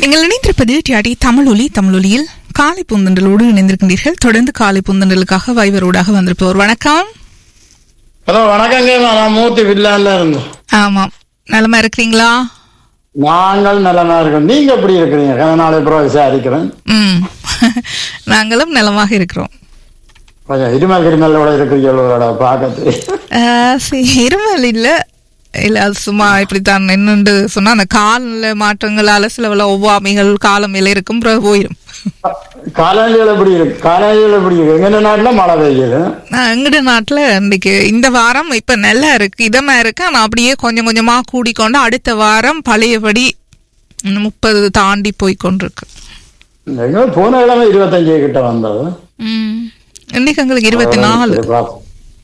நீங்கள் இணைந்திருப்பது டியாடி தமிழொலி தமிழொலியில் காலை பூந்தண்டலோடு இணைந்திருக்கின்றீர்கள் தொடர்ந்து காலை பூந்தண்டலுக்காக வைவரோடாக வந்திருப்பவர் வணக்கம் ஹலோ வணக்கங்க நான் மூர்த்தி வில்லான்ல இருந்தோம் ஆமாம் நலமா இருக்கிறீங்களா நாங்கள் நலமா இருக்கோம் நீங்க எப்படி இருக்கிறீங்க கொஞ்ச நாளை அப்புறம் விசாரிக்கிறேன் ம் நாங்களும் நலமாக இருக்கிறோம் கொஞ்சம் இருமல் கிருமலோட இருக்கிறீங்களோட பார்க்கறது ஆஹ், சரி, இருமல் இல்ல இல்ல அது சும்மா இப்படித்தான் என்னண்டு சொன்னா அந்த கால மாற்றங்களால சில பல ஒவ்வாமைகள் காலம் இல இருக்கும் பிறகு போயிடும் காலநிலைகள் எப்படி இருக்கு காலநிலைகள் எப்படி இருக்கு எங்க நாட்டுல மழை பெய்யுது நான் எங்கட நாட்டுல இன்னைக்கு இந்த வாரம் இப்ப நல்லா இருக்கு இதமா இருக்கு ஆனா அப்படியே கொஞ்சம் கொஞ்சமா கூடிக்கொண்டு அடுத்த வாரம் பழையபடி முப்பது தாண்டி போய் கொண்டிருக்கு எங்க போன கிழமை இருபத்தஞ்சு கிட்ட வந்தது ம். இன்னைக்கு எங்களுக்கு இருபத்தி நாலு சரி, பார்ப்போம்.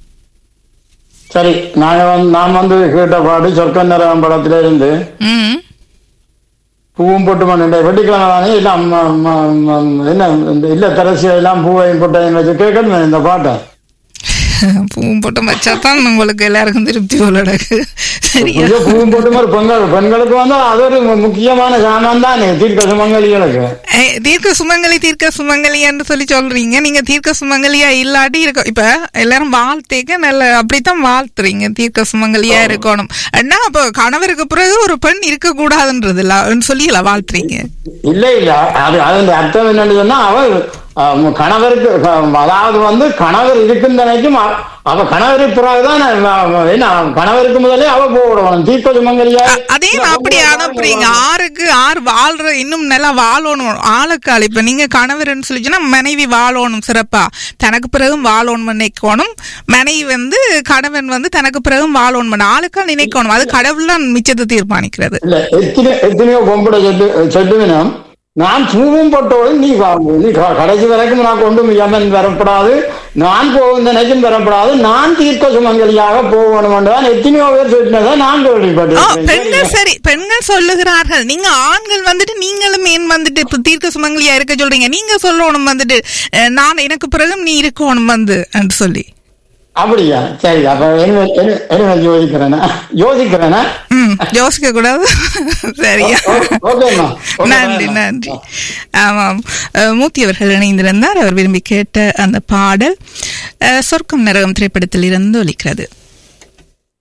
சரி நாங்க வந்து நான் வந்து கேட்ட பாடு சொர்க்க நிறம் படத்துல இருந்து ம் பூவும் போட்டு மண்ணு வெள்ளிக்கிழமை தானே எல்லாம் ம- ம- ம- என்ன இந்த இல்ல தரசி எல்லாம் பூவையும் போட்டையும் வச்சு கேட்கணுமே இந்த பாட்டை பூவும் போட்டு வச்சா தான் உங்களுக்கு எல்லாருக்கும் திருப்தி உள்ளடக்கு சரியா ஐயோ, பூவும் போட்டு மாதிரி பெண்கள் பெண்களுக்கு வந்து அது ஒரு மு- முக்கியமான சாமான் தானே தீர்க்க சுமங்கலிகளுக்கு ஏய், தீர்க்க சுமங்கலி தீர்க்க சுமங்கலி என்று சொல்லி சொல்றீங்க நீங்க தீர்க்க சுமங்கலியா இல்லாட்டி இருக்க இப்ப எல்லாரும் வாழ்த்தேக்க நல்ல அப்படித்தான் வாழ்த்துறீங்க தீர்க்க சுமங்கலியா இருக்கணும் அண்ணா அப்ப கணவருக்கு பிறகு ஒரு பெண் இருக்க கூடாதுன்றது இல்ல சொல்லியல வாழ்த்துறீங்க இல்ல இல்ல அது அதன் அர்த்தம் என்னன்னு சொன்னா அவ அஹ், கணவருக்கு க- அதாவது வந்து கணவர் இருக்கும் நினைக்கும் அவ- அவ கணவருக்கு பிறகுதான் அவ- என்ன கணவருக்கு முதலே அவ போடணும் தீர்க்க சுமங்கலியா அ- அதே நான் அப்படி அனுப்புறீங்க ஆறுக்கு ஆறு வாழ்ற இன்னும் நல்லா வாழணும் ஆளுக்காள் இப்ப நீங்க கணவர்னு சொல்லிச்சுன்னா மனைவி வாழணும் சிறப்பா தனக்கு பிறகும் வாழணும் நினைக்கணும் மனைவி வந்து கணவன் வந்து தனக்கு பிறகும் வாழணும் பண்ண ஆளுக்காள் நினைக்கணும் அது கடவுள் தான் மிச்சத்தை தீர்மானிக்கிறது இல்ல எத்தனை எத்தனையோ பொம்பளை சொல்லு சொல்லுவினம் நான் பூவும் போட்டோடு நீ வா- நீ க- கடைசி வரைக்கும் நான் கொண்டு யமன் வரப்படாது நான் போகும் நினைக்கும் வரப்படாது நான் தீர்க்க சுமங்கலியாக போகணும் தான் எத்தனையோ பேர் சொல்லினதை நான் ஓ கேள்விப்பட்டிருக்கேன் பெண்கள் சரி பெண்கள் சொல்லுகிறார்கள் நீங்க ஆண்கள் வந்துட்டு நீங்களும் ஏன் வந்துட்டு இப்ப தீர்க்க சுமங்கலியா இருக்க சொல்றீங்க நீங்க சொல்லணும் வந்துட்டு அஹ், நான் எனக்கு பிறகும் நீ இருக்கணும் வந்து என்று சொல்லி அப்படியா சரி அப்ப என்ன என்ன- என்ன யோசிக்கிறேன்னா யோசிக்கிறேன்னா ம் யோசிக்க கூடாது சரியா ஓ- ஓகேம்மா. ஓகே, நன்றி வேணாம். நன்றி ஆமாம் அஹ், மூர்த்தி அவர்கள் இணைந்திருந்தார் அவர் விரும்பி கேட்ட அந்த பாடல் அஹ், சொர்க்கம் நரகம் திரைப்படத்தில் இருந்து ஒலிக்கிறது